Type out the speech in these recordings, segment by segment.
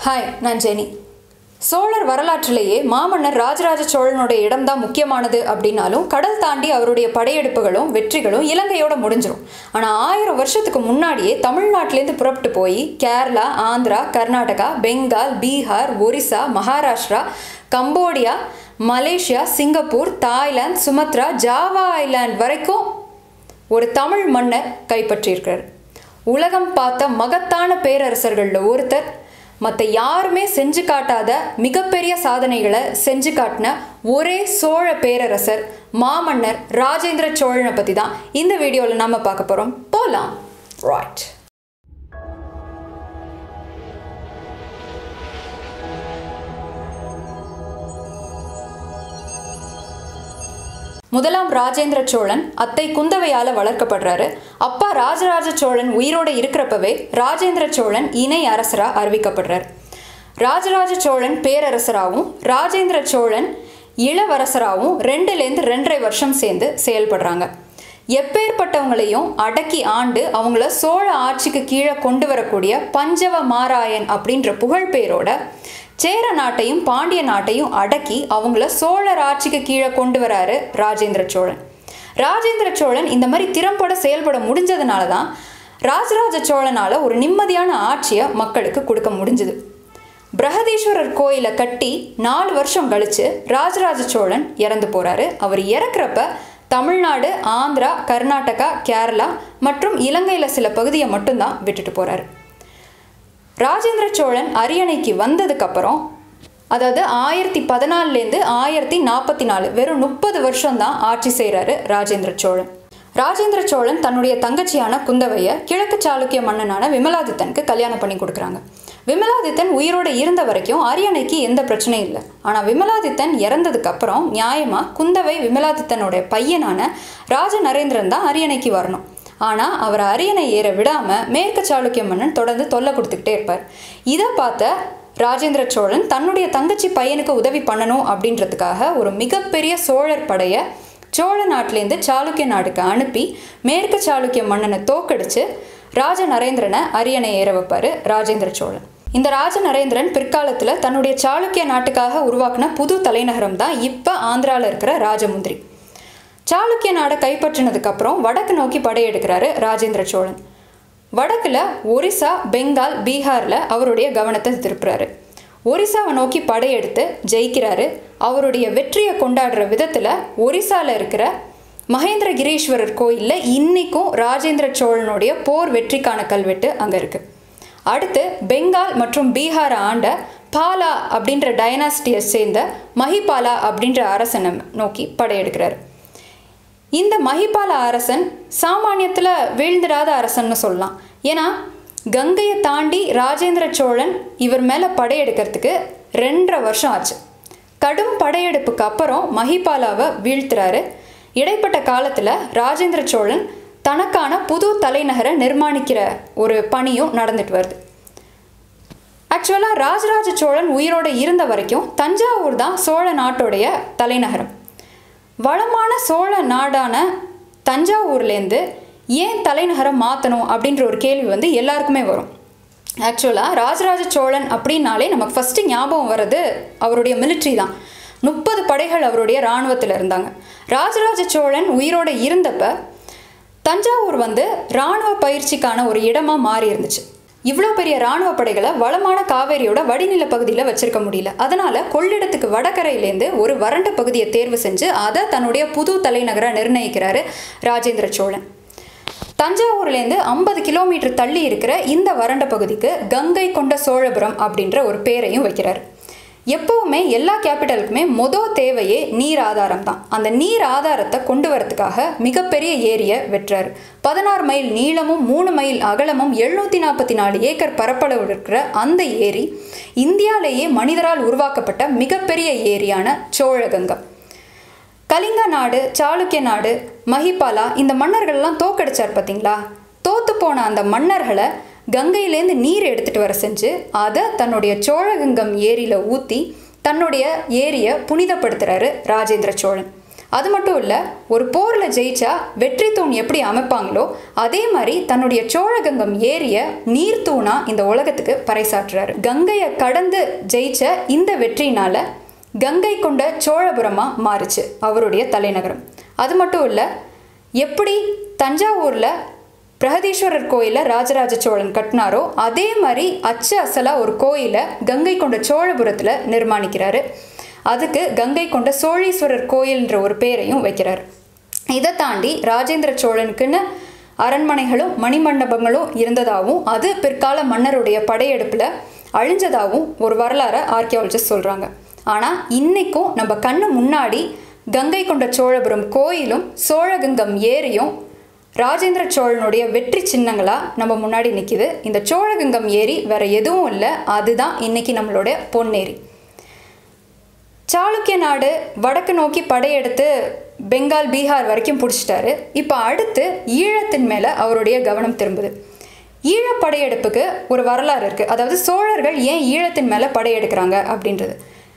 hi நான் Jenny சோழர் வரலாற்றிலேயே மாமன்னர் ராஜராஜ சோழனுடைய இடம்தான் முக்கியமானது அப்படின்னாலும் கடல் தாண்டி அவருடைய படையெடுப்புகளும் வெற்றிகளும் இலங்கையோட முடிஞ்சிடும் ஆனால் ஆயிரம் வருஷத்துக்கு முன்னாடியே தமிழ்நாட்டிலேருந்து புறப்பட்டு போய் Kerala Andhra Karnataka Bengal Bihar Orissa Maharashtra Cambodia Malaysia Singapore Thailand Sumatra Java island வரைக்கும் ஒரு தமிழ் மன்னர் கைப்பற்றியிருக்கிறார் உலகம் பார்த்த மகத்தான பேரரசர்களில் ஒருத்தர் மற்ற யாருமே செஞ்சு காட்டாத மிகப்பெரிய சாதனைகளை செஞ்சு காட்டின ஒரே சோழ பேரரசர் மாமன்னர் ராஜேந்திர சோழனை பற்றி தான் இந்த வீடியோவில் நம்ம பார்க்க போகிறோம் போகலாம் ரைட் முதலாம் ராஜேந்திர சோழன் அத்தை குந்தவையால வளர்க்கப்படுறாரு அப்பா ராஜராஜ சோழன் உயிரோட இருக்கிறப்பவே ராஜேந்திர சோழன் இணை அரசரா அறிவிக்கப்படுறார் ராஜராஜ சோழன் பேரரசராகவும் ராஜேந்திர சோழன் இளவரசராகவும் ரெண்டுலேருந்து ரெண்டரை வருஷம் சேர்ந்து செயல்படுறாங்க எப்பேற்பட்டவங்களையும் அடக்கி ஆண்டு அவங்கள சோழ ஆட்சிக்கு கீழே கொண்டு வரக்கூடிய பஞ்சவ மாராயன் அப்படின்ற புகழ் பேரோட சேர நாட்டையும் பாண்டிய நாட்டையும் அடக்கி அவங்கள சோழர் ஆட்சிக்கு கீழே கொண்டு வராரு ராஜேந்திர சோழன் ராஜேந்திர சோழன் இந்த மாதிரி திறம்பட செயல்பட முடிஞ்சதுனால தான் ராஜராஜ சோழனால் ஒரு நிம்மதியான ஆட்சியை மக்களுக்கு கொடுக்க முடிஞ்சுது பிரகதீஸ்வரர் கோயிலை கட்டி நாலு வருஷம் கழிச்சு ராஜராஜ சோழன் இறந்து போறாரு அவர் இறக்குறப்ப தமிழ்நாடு ஆந்திரா கர்நாடகா கேரளா மற்றும் இலங்கையில் சில பகுதியை மட்டும்தான் விட்டுட்டு போறாரு ராஜேந்திர சோழன் அரியணைக்கு வந்ததுக்கப்புறம் அதாவது ஆயிரத்தி பதினாலுலேருந்து ஆயிரத்தி நாற்பத்தி நாலு வெறும் முப்பது வருஷம்தான் ஆட்சி செய்கிறாரு ராஜேந்திர சோழன் ராஜேந்திர சோழன் தன்னுடைய தங்கச்சியான குந்தவையை கிழக்கு சாளுக்கிய மன்னனான விமலாதித்தனுக்கு கல்யாணம் பண்ணி கொடுக்குறாங்க விமலாதித்தன் உயிரோடு இருந்த வரைக்கும் அரியணைக்கு எந்த பிரச்சனையும் இல்லை ஆனால் விமலாதித்தன் இறந்ததுக்கு அப்புறம் நியாயமாக குந்தவை விமலாதித்தனுடைய பையனான ராஜ நரேந்திரன் தான் அரியணைக்கு வரணும் ஆனால் அவர் அரியணை ஏற விடாமல் மேற்கு சாளுக்கிய மன்னன் தொடர்ந்து தொல்லை கொடுத்துக்கிட்டே இருப்பார் இதை பார்த்த ராஜேந்திர சோழன் தன்னுடைய தங்கச்சி பையனுக்கு உதவி பண்ணணும் அப்படின்றதுக்காக ஒரு மிகப்பெரிய சோழர் படையை சோழ நாட்டிலேருந்து சாளுக்கிய நாடுக்கு அனுப்பி மேற்கு சாளுக்கிய மன்னனை தோக்கடிச்சு ராஜ நரேந்திரனை அரியணை ஏற வைப்பார் ராஜேந்திர சோழன் இந்த ராஜ நரேந்திரன் பிற்காலத்தில் தன்னுடைய சாளுக்கிய நாட்டுக்காக உருவாக்கின புது தலைநகரம் தான் இப்போ ஆந்திராவில் இருக்கிற ராஜமுந்திரி சாளுக்கிய நாடை கைப்பற்றினதுக்கப்புறம் வடக்கு நோக்கி படையெடுக்கிறாரு ராஜேந்திர சோழன் வடக்கில் ஒரிசா பெங்கால் பீகாரில் அவருடைய கவனத்தை திருப்புறாரு ஒரிசாவை நோக்கி படையெடுத்து ஜெயிக்கிறாரு அவருடைய வெற்றியை கொண்டாடுற விதத்தில் ஒரிசாவில் இருக்கிற மகேந்திரகிரீஸ்வரர் கோயிலில் இன்றைக்கும் ராஜேந்திர சோழனுடைய போர் வெற்றிக்கான கல்வெட்டு அங்கே இருக்குது அடுத்து பெங்கால் மற்றும் பீகார் ஆண்ட பாலா அப்படின்ற டைனாஸ்டியை சேர்ந்த மஹிபாலா அப்படின்ற அரசனை நோக்கி படையெடுக்கிறார் இந்த மஹிபால அரசன் சாமானியத்தில் வீழ்ந்திடாத அரசன்னு சொல்லலாம் ஏன்னா கங்கையை தாண்டி ராஜேந்திர சோழன் இவர் மேலே படையெடுக்கிறதுக்கு ரெண்டரை வருஷம் ஆச்சு கடும் படையெடுப்புக்கு அப்புறம் மஹிபாலாவை வீழ்த்துறாரு இடைப்பட்ட காலத்தில் ராஜேந்திர சோழன் தனக்கான புது தலைநகரை நிர்மாணிக்கிற ஒரு பணியும் நடந்துட்டு வருது ஆக்சுவலாக ராஜராஜ சோழன் உயிரோடு இருந்த வரைக்கும் தஞ்சாவூர் தான் சோழ நாட்டோடைய தலைநகரம் வளமான சோழ நாடான தஞ்சாவூர்லேருந்து ஏன் தலைநகரம் மாற்றணும் அப்படின்ற ஒரு கேள்வி வந்து எல்லாருக்குமே வரும் ஆக்சுவலாக ராஜராஜ சோழன் அப்படின்னாலே நமக்கு ஃபஸ்ட்டு ஞாபகம் வர்றது அவருடைய மிலிட்ரி தான் முப்பது படைகள் அவருடைய இராணுவத்தில் இருந்தாங்க ராஜராஜ சோழன் உயிரோடு இருந்தப்ப தஞ்சாவூர் வந்து இராணுவ பயிற்சிக்கான ஒரு இடமாக மாறி இருந்துச்சு இவ்வளோ பெரிய இராணுவ படைகளை வளமான காவேரியோட வடிநில பகுதியில் வச்சிருக்க முடியல அதனால கொள்ளிடத்துக்கு வடகரையிலேருந்து ஒரு வறண்ட பகுதியை தேர்வு செஞ்சு அதை தன்னுடைய புது தலைநகராக நிர்ணயிக்கிறாரு ராஜேந்திர சோழன் தஞ்சாவூர்லேருந்து ஐம்பது கிலோமீட்டர் தள்ளி இருக்கிற இந்த வறண்ட பகுதிக்கு கங்கை கொண்ட சோழபுரம் அப்படின்ற ஒரு பேரையும் வைக்கிறார் எப்போவுமே எல்லா கேபிட்டலுக்குமே மொதல் தேவையே நீர் ஆதாரம் தான் அந்த நீர் ஆதாரத்தை கொண்டு வரத்துக்காக மிகப்பெரிய ஏரியை வெட்டுறாரு பதினாறு மைல் நீளமும் மூணு மைல் அகலமும் எழுநூற்றி நாற்பத்தி நாலு ஏக்கர் பரப்பளவு இருக்கிற அந்த ஏரி இந்தியாவிலேயே மனிதரால் உருவாக்கப்பட்ட மிகப்பெரிய ஏரியான சோழகங்கம் கலிங்க நாடு சாளுக்கிய நாடு மஹிபாலா இந்த மன்னர்கள்லாம் தோக்கடிச்சார் பார்த்தீங்களா தோத்து போன அந்த மன்னர்களை கங்கையிலேருந்து நீர் எடுத்துகிட்டு வர செஞ்சு அதை தன்னுடைய சோழகங்கம் ஏரியில் ஊற்றி தன்னுடைய ஏரியை புனிதப்படுத்துகிறாரு ராஜேந்திர சோழன் அது மட்டும் இல்லை ஒரு போரில் ஜெயிச்சா வெற்றி தூண் எப்படி அமைப்பாங்களோ அதே மாதிரி தன்னுடைய சோழகங்கம் ஏரிய நீர்த்தூணா இந்த உலகத்துக்கு பறைசாற்றுறாரு கங்கையை கடந்து ஜெயிச்ச இந்த வெற்றினால கங்கை கொண்ட சோழபுரமாக மாறுச்சு அவருடைய தலைநகரம் அது மட்டும் இல்லை எப்படி தஞ்சாவூரில் பிரகதீஸ்வரர் கோயிலை ராஜராஜ சோழன் கட்டினாரோ அதே மாதிரி அச்சு அசலாக ஒரு கோயிலை கங்கை கொண்ட சோழபுரத்தில் நிர்மாணிக்கிறாரு அதுக்கு கங்கை கொண்ட சோழீஸ்வரர் கோயில்ன்ற ஒரு பேரையும் வைக்கிறார் இதை தாண்டி ராஜேந்திர சோழனுக்குன்னு அரண்மனைகளும் மணிமண்டபங்களும் இருந்ததாகவும் அது பிற்கால மன்னருடைய படையெடுப்பில் அழிஞ்சதாகவும் ஒரு வரலாறை ஆர்கியாலஜிஸ்ட் சொல்கிறாங்க ஆனால் இன்றைக்கும் நம்ம கண்ணு முன்னாடி கங்கை கொண்ட சோழபுரம் கோயிலும் சோழகங்கம் ஏரியும் ராஜேந்திர சோழனுடைய வெற்றி சின்னங்களாக நம்ம முன்னாடி நிற்கிது இந்த சோழகங்கம் ஏரி வேற எதுவும் இல்லை அதுதான் இன்னைக்கு நம்மளுடைய பொன்னேரி சாளுக்கிய நாடு வடக்கு நோக்கி படையெடுத்து பெங்கால் பீகார் வரைக்கும் பிடிச்சிட்டாரு இப்போ அடுத்து ஈழத்தின் மேலே அவருடைய கவனம் திரும்புது ஈழப் படையெடுப்புக்கு ஒரு வரலாறு இருக்குது அதாவது சோழர்கள் ஏன் ஈழத்தின் மேலே படையெடுக்கிறாங்க அப்படின்றது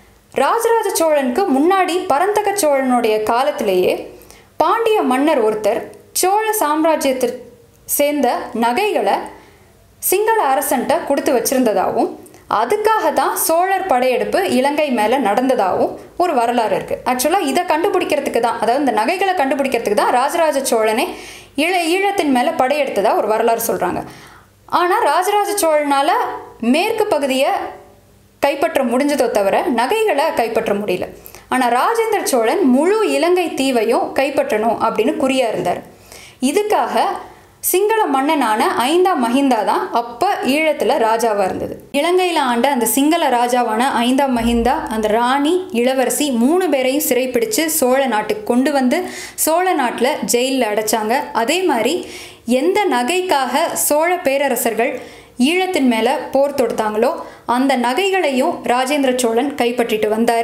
ராஜராஜ சோழனுக்கு முன்னாடி பரந்தக சோழனுடைய காலத்திலேயே பாண்டிய மன்னர் ஒருத்தர் சோழ சாம்ராஜ்யத்தில் சேர்ந்த நகைகளை சிங்கள அரசன்ட்ட கொடுத்து வச்சிருந்ததாகவும் அதுக்காக தான் சோழர் படையெடுப்பு இலங்கை மேலே நடந்ததாகவும் ஒரு வரலாறு இருக்குது ஆக்சுவலாக இதை கண்டுபிடிக்கிறதுக்கு தான் அதாவது இந்த நகைகளை கண்டுபிடிக்கிறதுக்கு தான் ராஜராஜ சோழனே ஈழ ஈழத்தின் மேலே படையெடுத்ததா ஒரு வரலாறு சொல்கிறாங்க ஆனால் ராஜராஜ சோழனால் மேற்கு பகுதியை கைப்பற்ற முடிஞ்சதோ தவிர நகைகளை கைப்பற்ற முடியல ஆனால் ராஜேந்திர சோழன் முழு இலங்கை தீவையும் கைப்பற்றணும் அப்படின்னு குறியா இருந்தார் இதுக்காக சிங்கள மன்னனான ஐந்தாம் மஹிந்தா தான் அப்போ ஈழத்தில் ராஜாவாக இருந்தது இலங்கையில் ஆண்ட அந்த சிங்கள ராஜாவான ஐந்தாம் மஹிந்தா அந்த ராணி இளவரசி மூணு பேரையும் சிறைப்பிடிச்சு சோழ நாட்டுக்கு கொண்டு வந்து சோழ நாட்டில் ஜெயிலில் அடைச்சாங்க அதே மாதிரி எந்த நகைக்காக சோழ பேரரசர்கள் ஈழத்தின் மேலே போர் தொடுத்தாங்களோ அந்த நகைகளையும் ராஜேந்திர சோழன் கைப்பற்றிட்டு வந்தார்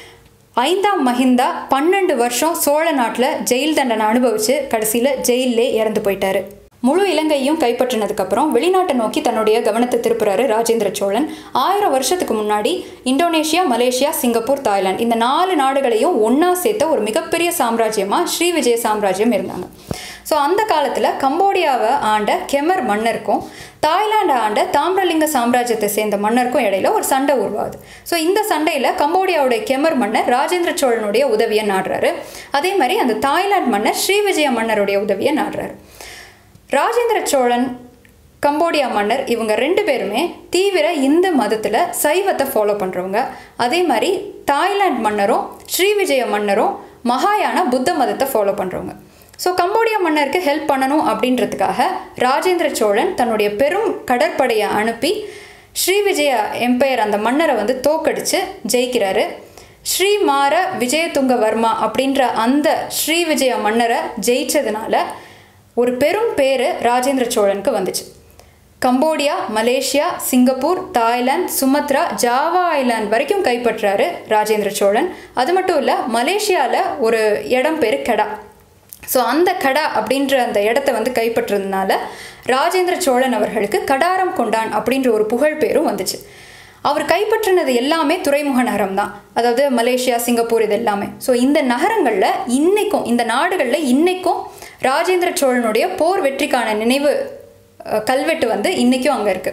ஐந்தாம் மஹிந்தா பன்னெண்டு வருஷம் சோழ நாட்டில் ஜெயில் தண்டனை அனுபவித்து கடைசியில் ஜெயிலே இறந்து போயிட்டாரு முழு இலங்கையும் கைப்பற்றினதுக்கப்புறம் வெளிநாட்டை நோக்கி தன்னுடைய கவனத்தை திருப்புறாரு ராஜேந்திர சோழன் ஆயிரம் வருஷத்துக்கு முன்னாடி இந்தோனேஷியா மலேசியா சிங்கப்பூர் தாய்லாந்து இந்த நாலு நாடுகளையும் ஒன்றா சேர்த்த ஒரு மிகப்பெரிய சாம்ராஜ்யமாக ஸ்ரீ விஜய சாம்ராஜ்யம் இருந்தாங்க ஸோ அந்த காலத்தில் கம்போடியாவை ஆண்ட கெமர் மன்னருக்கும் தாய்லாந்து ஆண்ட தாமிரலிங்க சாம்ராஜ்யத்தை சேர்ந்த மன்னருக்கும் இடையில ஒரு சண்டை உருவாகுது ஸோ இந்த சண்டையில் கம்போடியாவுடைய கெமர் மன்னர் ராஜேந்திர சோழனுடைய உதவியை நாடுறாரு அதே மாதிரி அந்த தாய்லாந்து மன்னர் ஸ்ரீ விஜய மன்னருடைய உதவியை நாடுறாரு ராஜேந்திர சோழன் கம்போடியா மன்னர் இவங்க ரெண்டு பேருமே தீவிர இந்து மதத்தில் சைவத்தை ஃபாலோ பண்ணுறவங்க அதே மாதிரி தாய்லாந்து மன்னரும் ஸ்ரீ விஜய மன்னரும் மகாயான புத்த மதத்தை ஃபாலோ பண்ணுறவங்க ஸோ கம்போடியா மன்னருக்கு ஹெல்ப் பண்ணணும் அப்படின்றதுக்காக ராஜேந்திர சோழன் தன்னுடைய பெரும் கடற்படையை அனுப்பி ஸ்ரீ விஜய எம்பையர் அந்த மன்னரை வந்து தோக்கடிச்சு ஜெயிக்கிறாரு ஸ்ரீ மார விஜயதுங்க வர்மா அப்படின்ற அந்த ஸ்ரீ விஜய மன்னரை ஜெயிச்சதுனால ஒரு பெரும் பேர் ராஜேந்திர சோழனுக்கு வந்துச்சு Cambodia Malaysia Singapore Thailand Sumatra Java island வரைக்கும் கைப்பற்றாரு ராஜேந்திர சோழன் அது மட்டும் இல்லை மலேசியாவில் ஒரு இடம் பேர் கெடா ஸோ அந்த கடா அப்படின்ற அந்த இடத்த வந்து கைப்பற்றதுனால ராஜேந்திர சோழன் அவர்களுக்கு கடாரம் கொண்டான் அப்படின்ற ஒரு புகழ் பேரும் வந்துச்சு அவர் கைப்பற்றினது எல்லாமே துறைமுக நகரம் தான் அதாவது மலேசியா சிங்கப்பூர் இது எல்லாமே ஸோ இந்த நகரங்களில் இன்னைக்கும் இந்த நாடுகளில் இன்னைக்கும் ராஜேந்திர சோழனுடைய போர் வெற்றிக்கான நினைவு அஹ், கல்வெட்டு வந்து இன்றைக்கும் அங்கே இருக்குது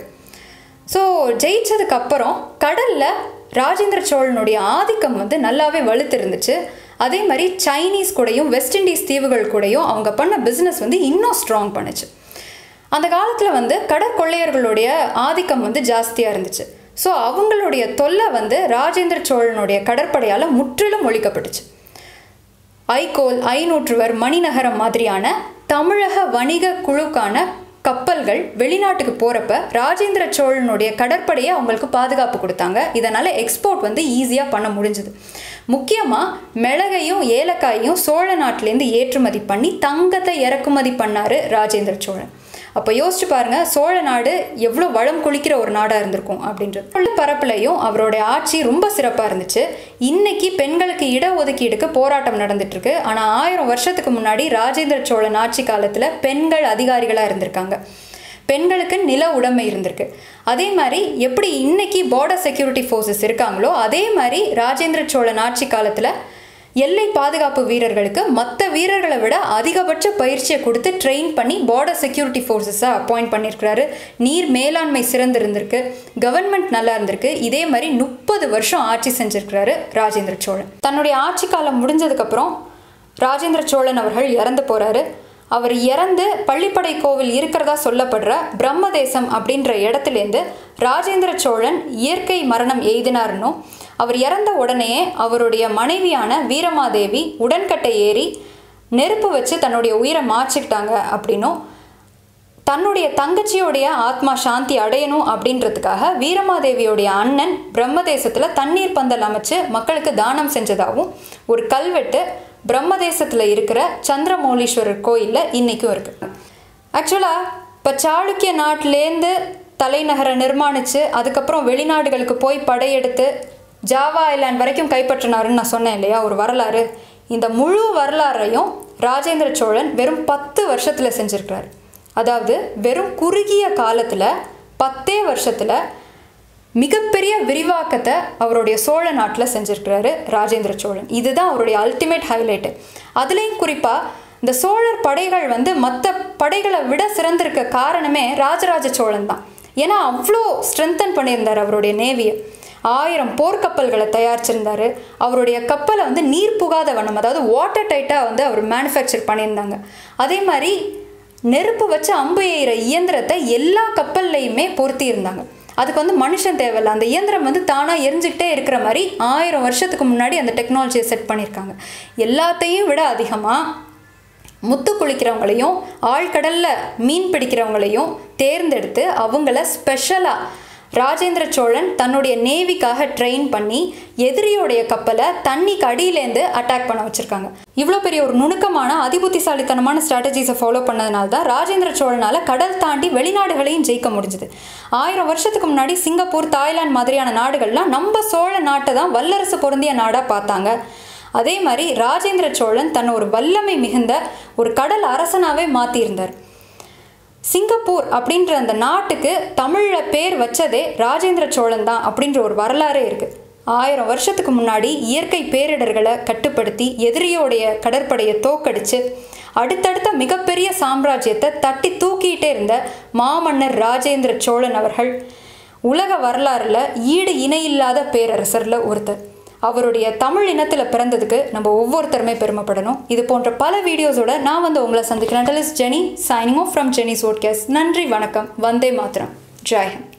ஸோ ஜெயிச்சதுக்கு அப்புறம் கடலில் ராஜேந்திர சோழனுடைய ஆதிக்கம் வந்து நல்லாவே வலுத்து இருந்துச்சு அதே மாதிரி சைனீஸ் கூடயும் வெஸ்ட் இண்டீஸ் தீவுகள் கூடயும் அவங்க பண்ண பிஸ்னஸ் வந்து இன்னும் ஸ்ட்ராங் பண்ணுச்சு அந்த காலத்தில் வந்து கடற்கொள்ளையர்களுடைய ஆதிக்கம் வந்து ஜாஸ்தியாக இருந்துச்சு ஸோ அவங்களுடைய தொல்லை வந்து ராஜேந்திர சோழனுடைய கடற்படையால் முற்றிலும் ஒழிக்கப்பட்டுச்சு ஐகோல் ஐநூற்றுவர் மணிநகரம் மாதிரியான தமிழக வணிக குழுக்கான கப்பல்கள் வெளிநாட்டுக்கு போகிறப்ப ராஜேந்திர சோழனுடைய கடற்படையை அவங்களுக்கு பாதுகாப்பு கொடுத்தாங்க இதனால் எக்ஸ்போர்ட் வந்து ஈஸியாக பண்ண முடிஞ்சுது முக்கியமாக மிளகையும் ஏலக்காயையும் சோழ நாட்டிலேருந்து ஏற்றுமதி பண்ணி தங்கத்தை இறக்குமதி பண்ணார் ராஜேந்திர சோழன் அப்போ யோசிச்சு பாருங்க சோழ நாடு எவ்வளோ வளம் குளிக்கிற ஒரு நாடாக இருந்திருக்கும் அப்படின்றது உள்ள பரப்புலையும் அவருடைய ஆட்சி ரொம்ப சிறப்பாக இருந்துச்சு இன்னைக்கு பெண்களுக்கு இடஒதுக்கீடுக்கு போராட்டம் நடந்துட்டு இருக்கு ஆனால் ஆயிரம் வருஷத்துக்கு முன்னாடி ராஜேந்திர சோழன் ஆட்சி காலத்தில் பெண்கள் அதிகாரிகளாக இருந்திருக்காங்க பெண்களுக்கு நில உடைமை இருந்திருக்கு அதே மாதிரி எப்படி இன்னைக்கு பார்டர் செக்யூரிட்டி ஃபோர்ஸஸ் இருக்காங்களோ அதே மாதிரி ராஜேந்திர சோழன் ஆட்சி காலத்தில் எல்லை பாதுகாப்பு வீரர்களுக்கு மற்ற வீரர்களை விட அதிகபட்ச பயிற்சியை கொடுத்து ட்ரெயின் பண்ணி பார்டர் செக்யூரிட்டி ஃபோர்ஸஸை அப்பாயிண்ட் பண்ணியிருக்கிறாரு நீர் மேலாண்மை சிறந்து இருந்திருக்கு கவர்மெண்ட் நல்லா இருந்திருக்கு இதே மாதிரி முப்பது வருஷம் ஆட்சி செஞ்சிருக்கிறாரு ராஜேந்திர சோழன் தன்னுடைய ஆட்சி காலம் முடிஞ்சதுக்கப்புறம் ராஜேந்திர சோழன் அவர்கள் இறந்து போகிறாரு அவர் இறந்து பள்ளிப்படை கோவில் இருக்கிறதா சொல்லப்படுற பிரம்மதேசம் அப்படின்ற இடத்துலேருந்து ராஜேந்திர சோழன் இயற்கை மரணம் எய்தினார்னும் அவர் இறந்த உடனே அவருடைய மனைவியான வீரமாதேவி உடன்கட்டை ஏறி நெருப்பு வச்சு தன்னுடைய உயிரை மாச்சிக்கிட்டாங்க அப்படின்னும் தன்னுடைய தங்கச்சியோடைய ஆத்மா சாந்தி அடையணும் அப்படின்றதுக்காக வீரமாதேவியோடைய அண்ணன் பிரம்மதேசத்தில் தண்ணீர் பந்தல் அமைச்சு மக்களுக்கு தானம் செஞ்சதாகவும் ஒரு கல்வெட்டு பிரம்மதேசத்தில் இருக்கிற சந்திரமௌலீஸ்வரர் கோயிலில் இன்றைக்கும் இருக்குது ஆக்சுவலாக இப்போ சாளுக்கிய நாட்டிலேருந்து தலைநகரை நிர்மாணித்து அதுக்கப்புறம் வெளிநாடுகளுக்கு போய் படையெடுத்து ஜாவா ஐலாண்ட் வரைக்கும் கைப்பற்றினாருன்னு நான் சொன்னேன் இல்லையா ஒரு வரலாறு இந்த முழு வரலாறையும் ராஜேந்திர சோழன் வெறும் பத்து வருஷத்தில் செஞ்சுருக்கிறார் அதாவது வெறும் குறுகிய காலத்தில் பத்தே வருஷத்தில் மிகப்பெரிய விரிவாக்கத்தை அவருடைய சோழ நாட்டில் செஞ்சுருக்கிறாரு ராஜேந்திர சோழன் இதுதான் அவருடைய அல்டிமேட் ஹைலைட்டு அதுலேயும் குறிப்பாக இந்த சோழர் படைகள் வந்து மற்ற படைகளை விட சிறந்திருக்க காரணமே ராஜராஜ சோழன் தான் ஏன்னா அவ்வளோ ஸ்ட்ரென்தன் பண்ணியிருந்தார் அவருடைய நேவியை ஆயிரம் போர்க்கப்பல்களை தயாரிச்சிருந்தார் அவருடைய கப்பலை வந்து நீர் புகாத வண்ணம் அதாவது வாட்டர் டைட்டாக வந்து அவர் மேனுஃபேக்சர் பண்ணியிருந்தாங்க அதே மாதிரி நெருப்பு வச்சு அம்பு எய்கிற இயந்திரத்தை எல்லா கப்பல்லையுமே பொருத்தி இருந்தாங்க அதுக்கு வந்து மனுஷன் தேவையில்ல அந்த இயந்திரம் வந்து தானாக எரிஞ்சுக்கிட்டே இருக்கிற மாதிரி ஆயிரம் வருஷத்துக்கு முன்னாடி அந்த டெக்னாலஜியை செட் பண்ணியிருக்காங்க எல்லாத்தையும் விட அதிகமாக முத்து குளிக்கிறவங்களையும் ஆழ்கடலில் மீன் பிடிக்கிறவங்களையும் தேர்ந்தெடுத்து அவங்கள ஸ்பெஷலாக ராஜேந்திர சோழன் தன்னுடைய நேவிக்காக ட்ரெயின் பண்ணி எதிரியோடைய கப்பலை தண்ணிக்கு அடியிலேருந்து அட்டாக் பண்ண வச்சுருக்காங்க இவ்வளோ பெரிய ஒரு நுணுக்கமான அதிபுத்திசாலித்தனமான ஸ்ட்ராட்டஜிஸை ஃபாலோ பண்ணதுனால தான் ராஜேந்திர சோழனால் கடல் தாண்டி வெளிநாடுகளையும் ஜெயிக்க முடிஞ்சுது ஆயிரம் வருஷத்துக்கு முன்னாடி சிங்கப்பூர் தாய்லாந்து மாதிரியான நாடுகள்லாம் நம்ம சோழ நாட்டை தான் வல்லரசு பொருந்திய நாடாக பார்த்தாங்க அதே மாதிரி ராஜேந்திர சோழன் தன்னை ஒரு வல்லமை மிகுந்த ஒரு கடல் அரசனாகவே மாற்றியிருந்தார் சிங்கப்பூர் அப்படின்ற அந்த நாட்டுக்கு தமிழில் பேர் வச்சதே ராஜேந்திர சோழன் தான் அப்படின்ற ஒரு வரலாறே இருக்குது ஆயிரம் வருஷத்துக்கு முன்னாடி இயற்கை பேரிடர்களை கட்டுப்படுத்தி எதிரியோடைய கடற்படையை தோக்கடிச்சு அடுத்தடுத்த மிகப்பெரிய சாம்ராஜ்யத்தை தட்டி தூக்கிட்டே இருந்த மாமன்னர் ராஜேந்திர சோழன் அவர்கள் உலக வரலாறில் ஈடு இணையில்லாத பேரரசரில் ஒருத்தர் அவருடைய தமிழ் இனத்தில் பிறந்ததுக்கு நம்ம ஒவ்வொருத்தருமே பெருமைப்படணும் இது போன்ற பல வீடியோஸோட நான் வந்து உங்களை சந்திக்கிறேன் டெலிஸ் Jenny signing off from Jenny's ஓட்கேஸ் நன்றி வணக்கம் வந்தே மாத்திரம் ஜெய் ஹிந்த்